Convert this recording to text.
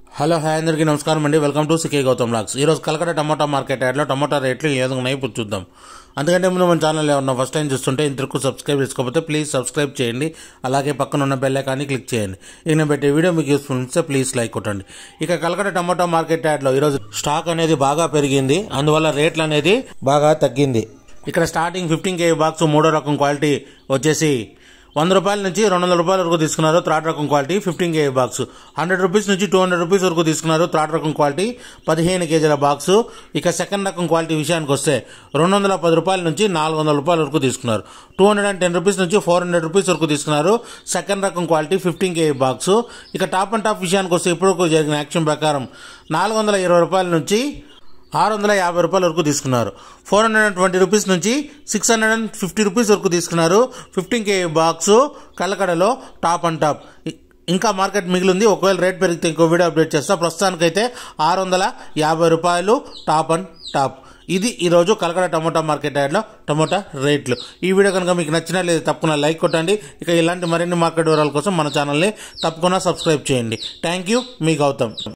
hello hi అందరికీ నమస్కారం అండి వెల్కమ్ టు సికే గౌతమ్ లాక్స్ ఈరోజు కలకడ టమాటా మార్కెట్ యాడ్లో టమాటా రేట్లు ఏ విధంగా ఉన్నాయి ఇప్పుడు చూద్దాం అందుకంటే ముందు మన ఛానల్ ఏమన్నా ఫస్ట్ టైం చూస్తుంటే ఇంతకు సబ్స్క్రైబ్ చేసుకోకపోతే ప్లీజ్ సబ్స్క్రైబ్ చేయండి అలాగే పక్కన ఉన్న బెల్ ఐకాన్ని క్లిక్ చేయండి ఇక నేను పెట్టే వీడియో మీకు యూస్ఫుల్ ఇస్తే ప్లీజ్ లైక్ కొట్టండి ఇక కలకడ టమాటా మార్కెట్ యాడ్లో ఈరోజు స్టాక్ అనేది బాగా పెరిగింది అందువల్ల రేట్లు అనేది బాగా తగ్గింది ఇక్కడ స్టార్టింగ్ ఫిఫ్టీన్ కేజీ బాక్స్ మూడో రకం క్వాలిటీ వచ్చేసి వంద రూపాయల నుంచి రెండు వందల రూపాయల వరకు తీసుకున్నారు థర్డ్ రకం quality fifteen KG box hundred rupees నుంచి టూ హండ్రెడ్ రూపీస్ వరకు తీసుకున్నారు థర్డ్ రకం క్వాలిటీ పదిహేను కేజీల బాక్స్ ఇక సెకండ్ రకం క్వాలిటీ విషయానికి వస్తే రెండు వందల పది రూపాయల నుంచి నాలుగు వందల రూపాయల వరకు తీసుకున్నారు two hundred and ten rupees నుంచి ఫోర్ హండ్రెడ్ రూపీస్ వరకు తీసుకున్నారు సెకండ్ రకం క్వాలిటీ ఫిఫ్టీన్ కేజీ బాక్స్ ఇక టాప్ అండ్ టాప్ విషయానికి వస్తే ఇప్పుడు జరిగిన యాక్షన్ ప్రకారం నాలుగు వందల ఇరవై రూపాయల నుంచి ఆరు వందల యాభై రూపాయల వరకు తీసుకున్నారు four hundred and twenty rupees నుంచి six hundred and fifty rupees వరకు తీసుకున్నారు ఫిఫ్టీన్ కే బాక్స్ కలకడలో టాప్ అండ్ టాప్ ఇ- ఇంకా మార్కెట్ మిగిలింది ఒకవేళ రేట్ పెరిగితే ఇంకో వీడియో అప్డేట్ చేస్తా ప్రస్తుతానికైతే ఆరు వందల యాభై రూపాయలు టాప్ అండ్ టాప్ ఇది ఈరోజు కలకడ టమోటా మార్కెట్ యార్డ్లో టమోటా రేట్లు ఈ వీడియో కనుక మీకు నచ్చినట్లయితే తప్పకుండా లైక్ కొట్టండి ఇక ఇలాంటి మరిన్ని మార్కెట్ వివరాల కోసం మన ఛానల్ని తప్పకుండా సబ్స్క్రైబ్ చేయండి థ్యాంక్ యూ మీ గౌతమ్